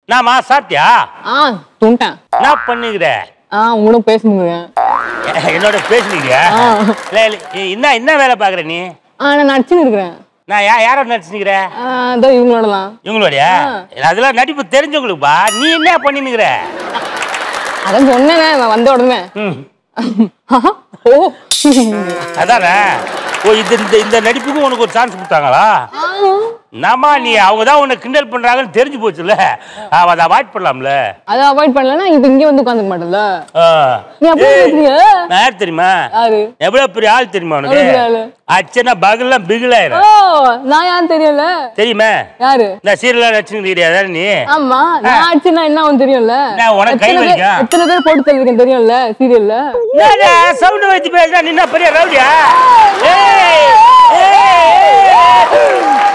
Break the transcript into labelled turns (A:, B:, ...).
A: நாமா சாப்பிட்டியா
B: ஆ துண்டேன்
A: என்ன பண்ணுகிற
B: ஆ உங்களோட பேசணுங்க
A: என்னோட பேசுனீங்க
B: ஆ.
A: இல்ல, இல்ல, என்ன என்ன வேலை பாக்குற நீ
B: ஆ நான் நடிச்சுன்னு இருக்கிறேன்
A: நான் யா யாரோட நடிச்சுக்கிற
B: ஆ, இதோ இவங்களோட தான்
A: இவங்களுடைய அதெல்லாம் நடிப்பு தெரிஞ்சவங்களுக்குப்பா நீ என்ன பண்ணினுக்கிற
B: அதான் சொன்னேனே நான் வந்த உடனே
A: ம்
B: ஓ
A: அதானே ஓ இது இந்த இந்த நடிப்புக்கும் உனக்கு ஒரு சான்ஸ் கொடுத்தாங்களா நாமா நீ அவங்க தான் உன்னை கிண்டல் பண்றாங்கன்னு தெரிஞ்சு போச்சுல்ல அவ அதை அவாய்ட் பண்ணலாம்ல
B: அதை அவாய்ட் பண்ணலன்னா இப்ப இங்கே வந்து உட்காந்துக்க மாட்டேன்ல
A: ஆ.
B: நீ அப்படியே
A: ஏய்,
B: பேசுறீங்க
A: நான் யார் தெரியுமா
B: யாரு
A: எவ்வளவு பெரிய ஆள் தெரியுமா உனக்கு
B: எவ்வளவு பெரிய ஆளு?
A: அச்சனா பகல்லாம் பிகிலாயிரும்
B: ஓ நான் யாரும் தெரியல
A: தெரியுமா
B: யாரு
A: இந்த சீரியலா நடிச்சுக்கிறியா அதானே நீ
B: ஆமா நான் அடிச்சுனா என்ன ஆகும் தெரியும்ல
A: நான் உனக்கு கை
B: எத்தனை பேர்
A: வலிக்கும்.
B: எத்தனை பேர் போட்டு தள்ளிருக்கேன் தெரியும்ல சீரியல்ல
A: சவுண்ட் வச்சு பேசுறா நீ என்ன பெரிய ரவுடியா ஏய், ஏய், ஏய்.